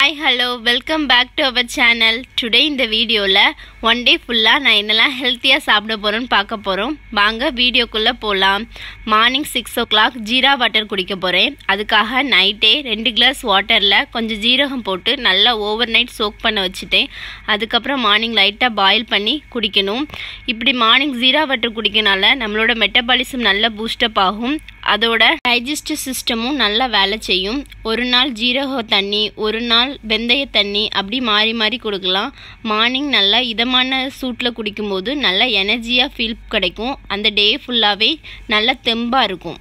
hi hello welcome back to our channel today இந்த வீடியோவில் one day ஃபுல்லாக நான் என்னெல்லாம் ஹெல்த்தியாக சாப்பிட போகிறேன்னு பார்க்க போகிறோம் வாங்க வீடியோக்குள்ளே போகலாம் morning six o'clock jeera water குடிக்க போகிறேன் அதுக்காக நைட்டே ரெண்டு கிளாஸ் வாட்டரில் கொஞ்சம் ஜீரகம் போட்டு நல்லா ஓவர் நைட் சோக் பண்ண வச்சுட்டேன் அதுக்கப்புறம் மார்னிங் லைட்டாக பாயில் பண்ணி குடிக்கணும் இப்படி மார்னிங் ஜீரா வாட்டர் குடிக்கனால நம்மளோட மெட்டபாலிசம் நல்லா பூஸ்டப் ஆகும் அதோட டைஜஸ்டிவ் சிஸ்டமும் நல்லா வேலை செய்யும் ஒரு நாள் ஜீரக தண்ணி ஒரு நாள் வெந்தய தண்ணி அப்படி மாறி மாறி கொடுக்கலாம் மார்னிங் நல்லா இதமான சூட்டில் குடிக்கும்போது நல்லா எனர்ஜியாக ஃபீல் கிடைக்கும் அந்த டே ஃபுல்லாகவே நல்லா தெம்பாக இருக்கும்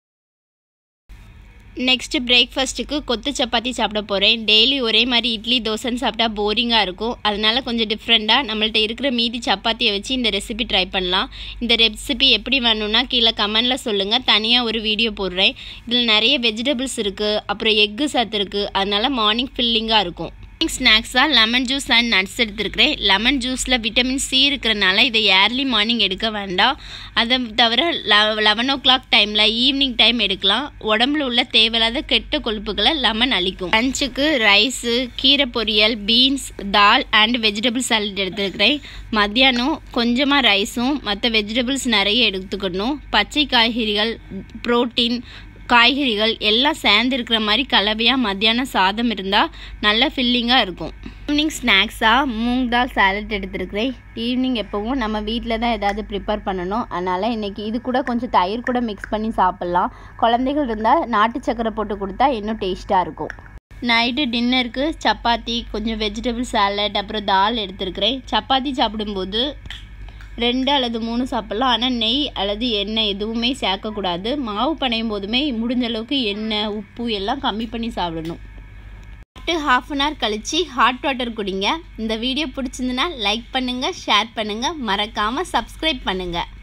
நெக்ஸ்ட்டு பிரேக்ஃபாஸ்ட்டுக்கு கொத்து சப்பாத்தி சாப்பிட போகிறேன் டெய்லி ஒரே மாதிரி இட்லி தோசைன்னு சாப்பிட்டா போரிங்காக இருக்கும் அதனால கொஞ்சம் டிஃப்ரெண்ட்டாக நம்மள்ட்ட இருக்கிற மீதி சப்பாத்தியை வச்சு இந்த ரெசிபி ட்ரை பண்ணலாம் இந்த ரெசிபி எப்படி வேணும்னா கீழே கமெண்டில் சொல்லுங்கள் தனியாக ஒரு வீடியோ போடுறேன் இதில் நிறைய வெஜிடபிள்ஸ் இருக்குது அப்புறம் எக்கு சத்து இருக்குது அதனால மார்னிங் ஃபில்லிங்காக இருக்கும் ஸ்நாக்ஸாக லெமன் ஜூஸ் அண்ட் நட்ஸ் எடுத்துருக்கிறேன் லெமன் ஜூஸில் விட்டமின் சி இருக்கிறனால இதை ஏர்லி மார்னிங் எடுக்க வேண்டாம் அதை தவிர லெவன் ஓ கிளாக் டைமில் ஈவினிங் டைம் எடுக்கலாம் உடம்புல உள்ள தேவையில்லாத கெட்ட கொழுப்புகளை லெமன் அழிக்கும் லஞ்சுக்கு ரைஸு கீரை பொரியல் beans dal and vegetable salad எடுத்துருக்கிறேன் மத்தியானம் கொஞ்சமாக ரைஸும் மற்ற வெஜிடபிள்ஸ் நிறைய எடுத்துக்கணும் பச்சை காய்கறிகள் ப்ரோட்டீன் காய்கறிகள் எல்லாம் சேர்ந்து இருக்கிற மாதிரி கலவையாக மத்தியானம் சாதம் இருந்தால் நல்ல ஃபில்லிங்காக இருக்கும் ஈவினிங் ஸ்நாக்ஸாக மூங் தால் சாலட் எடுத்துருக்கிறேன் ஈவினிங் எப்போவும் நம்ம வீட்டில் தான் ஏதாவது ப்ரிப்பேர் பண்ணணும் அதனால் இன்றைக்கி இது கூட கொஞ்சம் தயிர் கூட மிக்ஸ் பண்ணி சாப்பிட்லாம் குழந்தைகள் இருந்தால் நாட்டு சக்கரை போட்டு கொடுத்தா இன்னும் டேஸ்ட்டாக இருக்கும் நைட்டு டின்னருக்கு சப்பாத்தி கொஞ்சம் வெஜிடபிள் சாலட் அப்புறம் தால் எடுத்துருக்கிறேன் சப்பாத்தி சாப்பிடும்போது ரெண்டு அல்லது மூணு சாப்பிட்லாம் ஆனால் நெய் அல்லது எண்ணெய் எதுவுமே சேர்க்கக்கூடாது மாவு பனையும் போதுமே முடிஞ்ச அளவுக்கு எண்ணெய் உப்பு எல்லாம் கம்மி பண்ணி சாப்பிடணும் ஹாஃப் அன் ஹவர் கழித்து ஹாட் வாட்டர் குடிங்க இந்த வீடியோ பிடிச்சிருந்துன்னா லைக் பண்ணுங்கள் ஷேர் பண்ணுங்கள் மறக்காமல் சப்ஸ்கிரைப் பண்ணுங்கள்